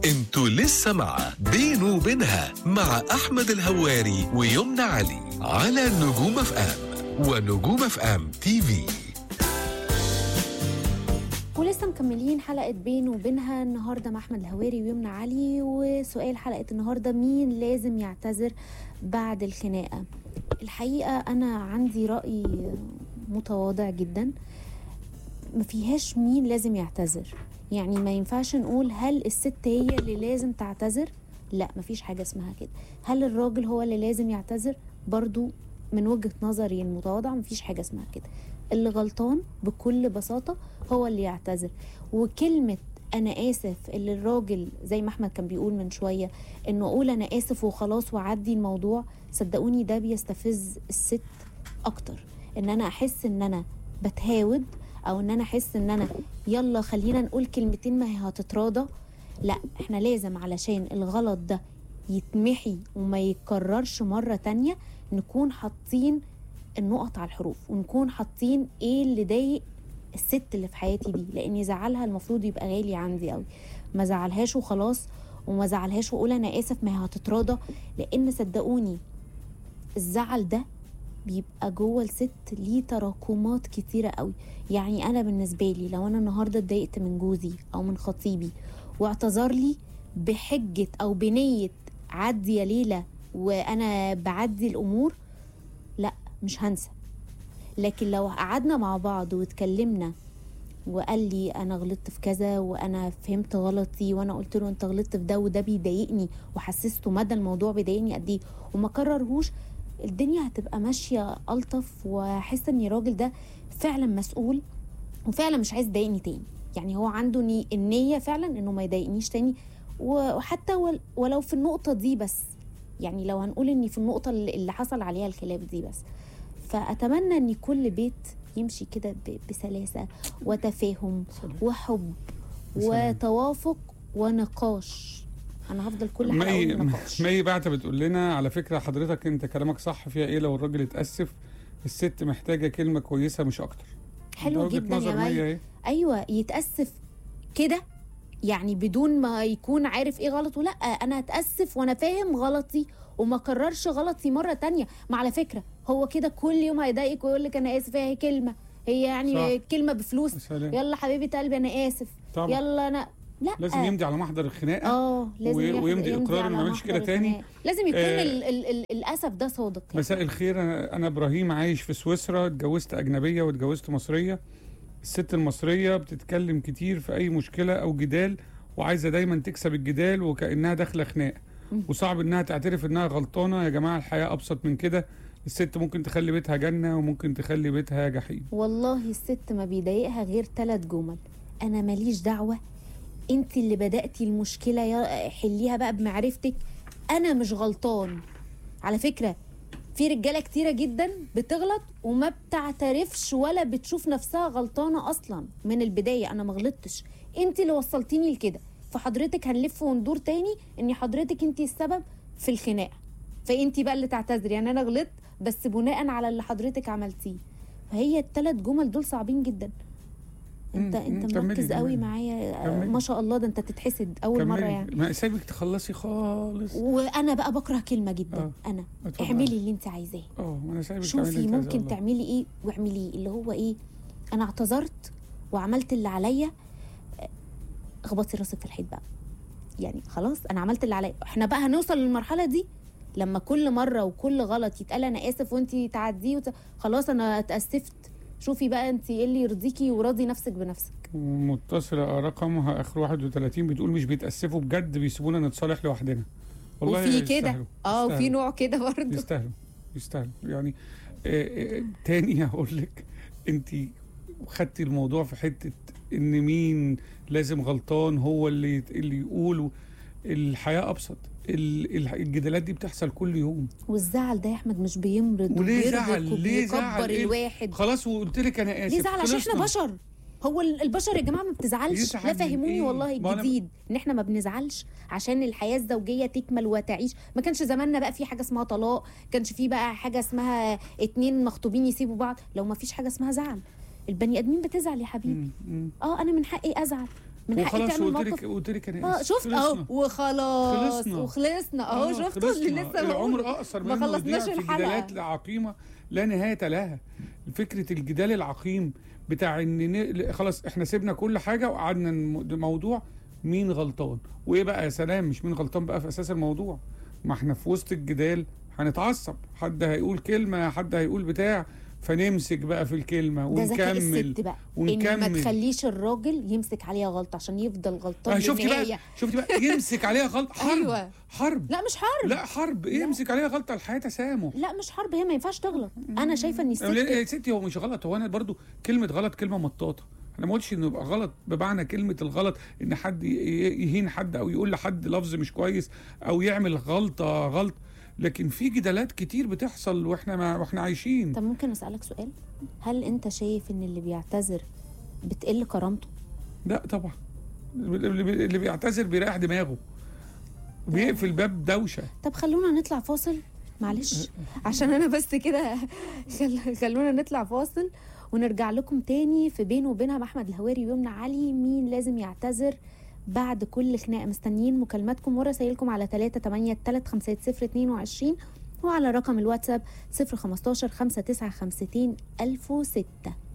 انتوا لسه مع بينه وبينها مع احمد الهواري ويمنى علي على نجوم اف ام ونجوم اف ام تي في ولسه مكملين حلقة بين وبينها النهاردة مع أحمد الهواري ويمنى علي وسؤال حلقة النهاردة مين لازم يعتذر بعد الخناقة الحقيقة أنا عندي رأي متواضع جدا ما فيهاش مين لازم يعتذر يعني ما ينفعش نقول هل الست هي اللي لازم تعتذر لا مفيش حاجة اسمها كده هل الراجل هو اللي لازم يعتذر برضو من وجهة نظري المتواضعة مفيش حاجة اسمها كده اللي غلطان بكل بساطة هو اللي يعتذر وكلمة أنا آسف اللي الراجل زي ما أحمد كان بيقول من شوية إنه أقول أنا آسف وخلاص وعدي الموضوع صدقوني ده بيستفز الست أكتر إن أنا أحس إن أنا بتهاود أو إن أنا أحس إن أنا يلا خلينا نقول كلمتين ما هي هتتراضى لا إحنا لازم علشان الغلط ده يتمحي وما يتكررش مرة تانية نكون حاطين النقط على الحروف ونكون حاطين ايه اللي ضايق الست اللي في حياتي دي لان زعلها المفروض يبقى غالي عندي قوي ما زعلهاش وخلاص وما زعلهاش واقول انا اسف ما هي هتتراضى لان صدقوني الزعل ده بيبقى جوه الست ليه تراكمات كتيرة قوي يعني انا بالنسبة لي لو انا النهاردة اتضايقت من جوزي او من خطيبي واعتذر لي بحجة او بنية عدي يا ليلى وانا بعدي الامور لا مش هنسى لكن لو قعدنا مع بعض واتكلمنا وقال لي انا غلطت في كذا وانا فهمت غلطي وانا قلت له انت غلطت في ده وده بيضايقني وحسسته مدى الموضوع بيضايقني قد ايه وما كررهوش الدنيا هتبقى ماشيه الطف واحس ان الراجل ده فعلا مسؤول وفعلا مش عايز يضايقني تاني يعني هو عنده ني النيه فعلا انه ما يضايقنيش تاني وحتى ول- ولو في النقطه دي بس يعني لو هنقول اني في النقطه اللي اللي حصل عليها الخلاف دي بس فاتمنى ان كل بيت يمشي كده ب- بسلاسه وتفاهم وحب سلام. وتوافق ونقاش انا هفضل كل حلقه مي اقول نقاش مي بعت بتقول لنا على فكره حضرتك انت كلامك صح فيها ايه لو الراجل اتاسف الست محتاجه كلمه كويسه مش اكتر حلو ده وجهة جدا نظر يا مي مي اهي. ايوه يتاسف كده يعني بدون ما يكون عارف ايه غلطه لا انا هتاسف وانا فاهم غلطي وما كررش غلطي مره تانية ما على فكره هو كده كل يوم هيضايقك ويقول لك انا اسف هي كلمه هي يعني صح. كلمه بفلوس سلام. يلا حبيبه قلبي انا اسف طبعا يلا انا لا لازم يمضي على محضر الخناقه اه لازم و- ياخد- ويمضي إقرار على إنه ما يعملش محضر كده تاني. الخناقة. لازم يكون آه. ال ال ال الاسف ده صادق يعني. مساء الخير انا انا ابراهيم عايش في سويسرا اتجوزت اجنبيه واتجوزت مصريه الست المصريه بتتكلم كتير في اي مشكله او جدال وعايزه دايما تكسب الجدال وكانها داخله خناقه مم. وصعب انها تعترف انها غلطانه يا جماعه الحياه ابسط من كده الست ممكن تخلي بيتها جنه وممكن تخلي بيتها جحيم والله الست ما بيضايقها غير ثلاث جمل انا ماليش دعوه انت اللي بداتي المشكله يا حليها بقى بمعرفتك انا مش غلطان على فكره في رجاله كتيره جدا بتغلط وما بتعترفش ولا بتشوف نفسها غلطانه اصلا من البدايه انا ما غلطتش انت اللي وصلتيني لكده فحضرتك هنلف وندور تاني ان حضرتك انت السبب في الخناقه فانت بقى اللي تعتذري يعني انا غلطت بس بناء على اللي حضرتك عملتيه فهي الثلاث جمل دول صعبين جدا انت مم، انت مم، كملي، مركز قوي كملي. معايا كملي. ما شاء الله ده انت تتحسد اول مره كملي. يعني ما سايبك تخلصي خالص وانا بقى بكره كلمه جدا آه. انا اتفضل. اعملي اللي انت عايزاه اه ما انا سايبك شوفي تعملي كذا ممكن والله. تعملي ايه واعمليه اللي هو ايه انا اعتذرت وعملت اللي عليا اه، اخبطي راسك في الحيط بقى يعني خلاص انا عملت اللي عليا احنا بقى هنوصل للمرحله دي لما كل مره وكل غلط يتقال انا اسف وانت تعديه وت... خلاص انا اتاسفت شوفي بقى انت ايه اللي يرضيكي وراضي نفسك بنفسك ومتصلة رقمها آخر 31 بتقول مش بيتأسفوا بجد بيسيبونا نتصالح لوحدنا وفي كده يستاهلوا. اه وفي يستاهلوا. نوع كده برضه يستاهلوا يستاهلوا يعني آه، آه، تاني هقول لك انت خدتي الموضوع في حتة ان مين لازم غلطان هو اللي اللي يقول الحياة أبسط ال- ال- الجدالات دي بتحصل كل يوم والزعل ده يا احمد مش بيمرض وليه وبيربك زعل؟ ليه زعل؟ وبيكبر إيه؟ الواحد خلاص وقلت لك انا اسف ليه زعل عشان احنا خلصنا. بشر هو ال- البشر يا جماعه ما بتزعلش يزعل لا من فهموني إيه؟ والله ما أنا- الجديد ان احنا ما بنزعلش عشان الحياه الزوجيه تكمل وتعيش ما كانش زماننا بقى في حاجه اسمها طلاق كانش في بقى حاجه اسمها اتنين مخطوبين يسيبوا بعض لو ما فيش حاجه اسمها زعل البني ادمين بتزعل يا حبيبي مم، مم. اه انا من حقي ازعل من حقك وخلاص تعمل قلت موقف لك قلت لك انا اه آسف. شفت اهو خلصنا. وخلاص خلصنا. وخلصنا اهو آه، شفتوا اللي خلصنا. لسه العمر بقوله. اقصر ما منه خلصناش يضيع في الحلقة. جدالات عقيمه لا نهايه لها فكره الجدال العقيم بتاع ان ن- خلاص احنا سيبنا كل حاجه وقعدنا الم- موضوع مين غلطان وايه بقى يا سلام مش مين غلطان بقى في اساس الموضوع ما احنا في وسط الجدال هنتعصب حد هيقول كلمه حد هيقول بتاع فنمسك بقى في الكلمه ده ذكاء ونكمل الست بقى ان ما ونكمل. تخليش الراجل يمسك عليها غلطه عشان يفضل غلطان آه شفتي بقى للنهاية. شفتي بقى يمسك عليها غلط حرب أيوة. حرب لا مش حرب لا حرب ايه لا. يمسك عليها غلطه الحياه تسامح لا مش حرب هي ما ينفعش تغلط انا شايفه ان لا، الست يا ستي هو مش غلط هو انا برضو كلمه غلط كلمه مطاطه انا ما قلتش انه يبقى غلط بمعنى كلمه الغلط ان حد ي- ي- يهين حد او يقول لحد لفظ مش كويس او يعمل غلطه غلط لكن في جدالات كتير بتحصل واحنا ما واحنا عايشين طب ممكن اسالك سؤال هل انت شايف ان اللي بيعتذر بتقل كرامته لا طبعا اللي بي- اللي بيعتذر بيريح دماغه بيقفل باب دوشه طب خلونا نطلع فاصل معلش عشان انا بس كده خل... خلونا نطلع فاصل ونرجع لكم تاني في بينه وبينها احمد الهواري ويمنى علي مين لازم يعتذر بعد كل خناقه مستنيين مكالماتكم ورسايلكم على 3 8 3 5 0 22 وعلى رقم الواتساب 015 5952 1006